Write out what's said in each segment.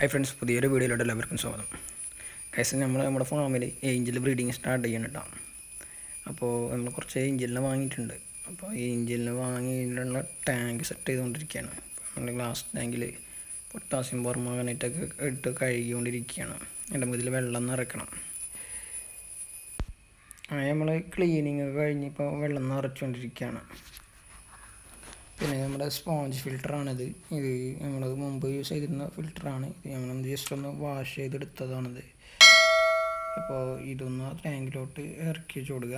hi friends പുതിയൊരു വീഡിയോയിലോട്ട് എല്ലാവർക്കും സ്വാഗതം കൈസ് നമ്മൾ നമ്മുടെ ഫാമിൽ ഏഞ്ചൽ ബ്രീഡിങ് സ്റ്റാർട്ട് ചെയ്യണം കേട്ടോ അപ്പോൾ നമ്മൾ കുറച്ച് ഏഞ്ചലിനെ വാങ്ങിയിട്ടുണ്ട് അപ്പോൾ ഈ ഏഞ്ചലിനെ വാങ്ങിയിട്ടുള്ള ടാങ്ക് സെറ്റ് ചെയ്തുകൊണ്ടിരിക്കുകയാണ് നമ്മൾ ഗ്ലാസ് ടാങ്കിൽ പൊട്ടാസ്യം ബോർമാഗനൈറ്റൊക്കെ ഇട്ട് കഴുകിക്കൊണ്ടിരിക്കുകയാണ് എൻ്റെ മുതൽ വെള്ളം നിറയ്ക്കണം ആ നമ്മൾ ക്ലീനിങ് ഒക്കെ കഴിഞ്ഞ് ഇപ്പോൾ വെള്ളം നിറച്ചുകൊണ്ടിരിക്കുകയാണ് പിന്നെ നമ്മുടെ സ്പോഞ്ച് ഫിൽറ്ററാണിത് ഇത് നമ്മൾ മുമ്പ് യൂസ് ചെയ്തിരുന്ന ഫിൽറ്ററാണ് ഇത് നമ്മൾ ജസ്റ്റ് ഒന്ന് വാഷ് ചെയ്തെടുത്തതാണിത് അപ്പോൾ ഇതൊന്ന് ടാങ്കിലോട്ട് ഇറക്കി വെച്ച് കൊടുക്കുക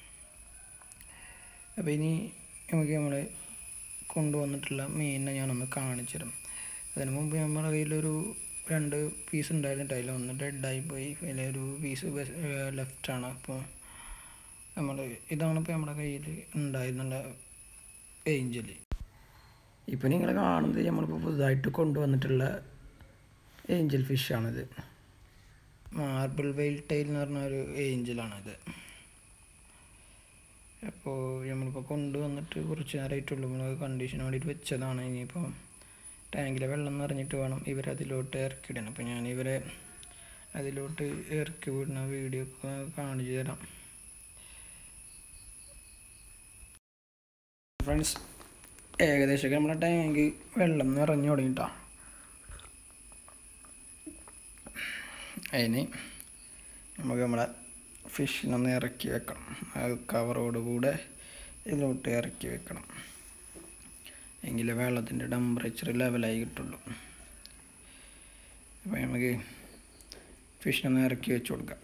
അപ്പോൾ ഇനി നമുക്ക് നമ്മൾ കൊണ്ടുവന്നിട്ടുള്ള മീനിനെ ഞാനൊന്ന് കാണിച്ചു തരാം അതിന് മുമ്പ് നമ്മുടെ കയ്യിലൊരു രണ്ട് പീസ് ഉണ്ടായിരുന്നിട്ട് അതിൽ ഒന്ന് ഡെഡായി പോയി അതിലെ ഒരു പീസ് ലെഫ്റ്റാണ് അപ്പോൾ നമ്മൾ ഇതാണ് ഇപ്പോൾ നമ്മുടെ കയ്യിൽ ഉണ്ടായിരുന്നുള്ള ഏഞ്ചൽ ഇപ്പോൾ നിങ്ങൾ കാണുന്നത് നമ്മളിപ്പോൾ പുതുതായിട്ട് കൊണ്ടുവന്നിട്ടുള്ള ഏഞ്ചൽ ഫിഷാണിത് മാർബിൾ വെയിൽ ടൈൽ എന്ന് പറഞ്ഞ ഒരു ഏഞ്ചലാണിത് അപ്പോൾ നമ്മളിപ്പോൾ കൊണ്ടുവന്നിട്ട് കുറച്ച് നേരമായിട്ടുള്ളൂ നമ്മൾ കണ്ടീഷന് വേണ്ടിയിട്ട് വെച്ചതാണ് ഇനിയിപ്പോൾ ടാങ്കിലെ വെള്ളം നിറഞ്ഞിട്ട് വേണം ഇവരെ അതിലോട്ട് ഇറക്കിയിടണം അപ്പോൾ ഞാൻ ഇവരെ അതിലോട്ട് ഇറക്കി വിടുന്ന വീഡിയോ കാണിച്ചു തരാം ഫ്രണ്ട്സ് ഏകദേശമൊക്കെ നമ്മുടെ ടാങ്ക് വെള്ളം നിറഞ്ഞു തുടങ്ങിട്ടോ അതിന് നമുക്ക് നമ്മളെ ഫിഷിനൊന്ന് ഇറക്കി വെക്കണം അത് കവറോട് കൂടെ ഇതിലോട്ട് ഇറക്കി വെക്കണം എങ്കിലേ വെള്ളത്തിൻ്റെ ടെമ്പറേച്ചർ ലെവലായി കിട്ടുള്ളൂ അപ്പോൾ നമുക്ക് ഫിഷിനൊന്ന് ഇറക്കി വെച്ച് കൊടുക്കാം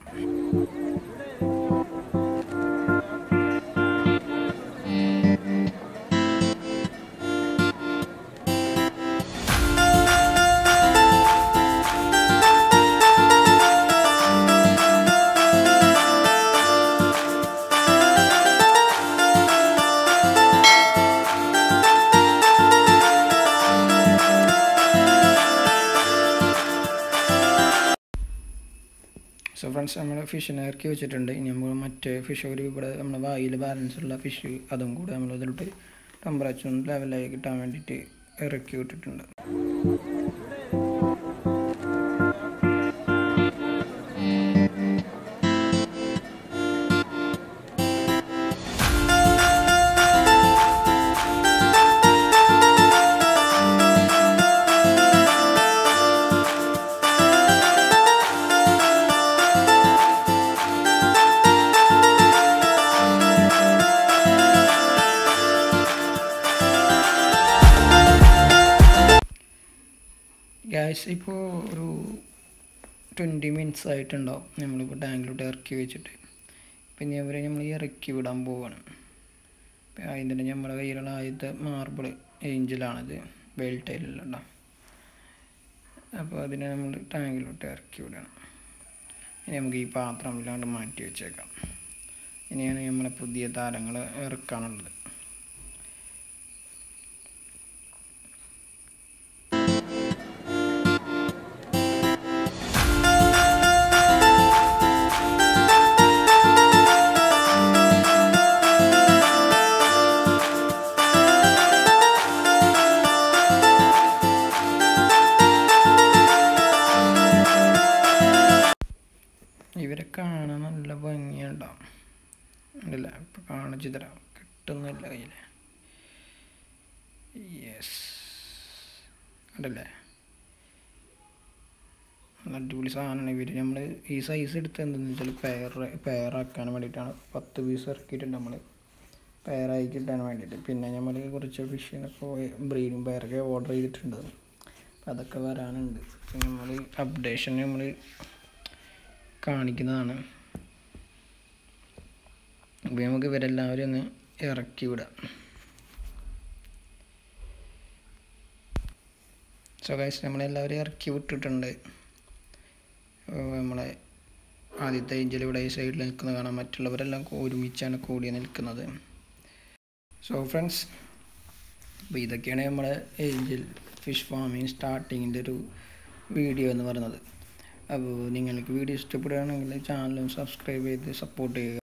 സോ ഫ്രണ്ട്സ് നമ്മൾ ഫിഷിനെ ഇറക്കി വെച്ചിട്ടുണ്ട് ഇനി നമ്മൾ മറ്റേ ഫിഷ് ഒരു ഇവിടെ നമ്മുടെ വായിൽ ബാലൻസ് ഉള്ള ഫിഷ് അതും കൂടെ നമ്മൾ ഇതിലോട്ട് ടെമ്പറേച്ചർ ലെവലായി കിട്ടാൻ വേണ്ടിയിട്ട് ഇറക്കി വിട്ടിട്ടുണ്ട് ഗ്യാസ് ഇപ്പോൾ ഒരു ട്വൻറ്റി മിനിറ്റ്സ് ആയിട്ടുണ്ടാവും നമ്മളിപ്പോൾ ടാങ്കിലോട്ട് ഇറക്കി വെച്ചിട്ട് പിന്നെ അവരെ നമ്മൾ ഇറക്കി വിടാൻ പോവാണ് അതിൻ്റെ നമ്മുടെ കയ്യിലുള്ള ആദ്യത്തെ മാർബിൾ ഏഞ്ചലാണിത് ബെൽറ്റയിലുള്ള അപ്പോൾ അതിനെ നമ്മൾ ടാങ്കിലോട്ട് ഇറക്കി വിടണം ഇനി നമുക്ക് ഈ പാത്രം ഇല്ലാണ്ട് മാറ്റി വെച്ചേക്കാം ഇനിയാണ് നമ്മളെ പുതിയ താരങ്ങൾ ഇറക്കാനുള്ളത് ഇവരെ കാണാൻ നല്ല ഭംഗിയുണ്ടാവും ഉണ്ടല്ലേ ഇപ്പം കാണിച്ചു തരാം കിട്ടുന്നില്ല കയ്യിൽ യെസ് ഉണ്ടല്ലേ നല്ല അടിപൊളി സാധനമാണ് ഇവർ നമ്മൾ ഈ സൈസ് എടുത്ത് എന്താണെന്ന് വെച്ചാൽ പെയർ പെയറാക്കാൻ വേണ്ടിയിട്ടാണ് പത്ത് പീസ് ഇറക്കിയിട്ടുണ്ട് നമ്മൾ പെയറായി കിട്ടാൻ വേണ്ടിയിട്ട് പിന്നെ നമ്മൾ കുറച്ച് ഫിഷിനൊക്കെ ബ്രീഡും പെയറൊക്കെ ഓർഡർ ചെയ്തിട്ടുണ്ട് അപ്പം അതൊക്കെ വരാനുണ്ട് നമ്മൾ അപ്ഡേഷൻ നമ്മൾ കാണിക്കുന്നതാണ് അപ്പോൾ നമുക്ക് ഇവരെല്ലാവരും ഒന്ന് ഇറക്കി വിടാം സോ ഗൈസ് നമ്മളെല്ലാവരും ഇറക്കി വിട്ടിട്ടുണ്ട് നമ്മളെ ആദ്യത്തെ ഏഞ്ചൽ ഇവിടെ ഈ സൈഡിൽ നിൽക്കുന്നത് കാണാം മറ്റുള്ളവരെല്ലാം ഒരുമിച്ചാണ് കൂടി നിൽക്കുന്നത് സോ ഫ്രണ്ട്സ് അപ്പോൾ ഇതൊക്കെയാണ് നമ്മുടെ ഏഞ്ചൽ ഫിഷ് ഫാമിങ് സ്റ്റാർട്ടിങ്ങിൻ്റെ ഒരു വീഡിയോ എന്ന് പറയുന്നത് അപ്പോൾ നിങ്ങൾക്ക് വീഡിയോ ഇഷ്ടപ്പെടുകയാണെങ്കിൽ ചാനലും സബ്സ്ക്രൈബ് ചെയ്ത് സപ്പോർട്ട് ചെയ്യുക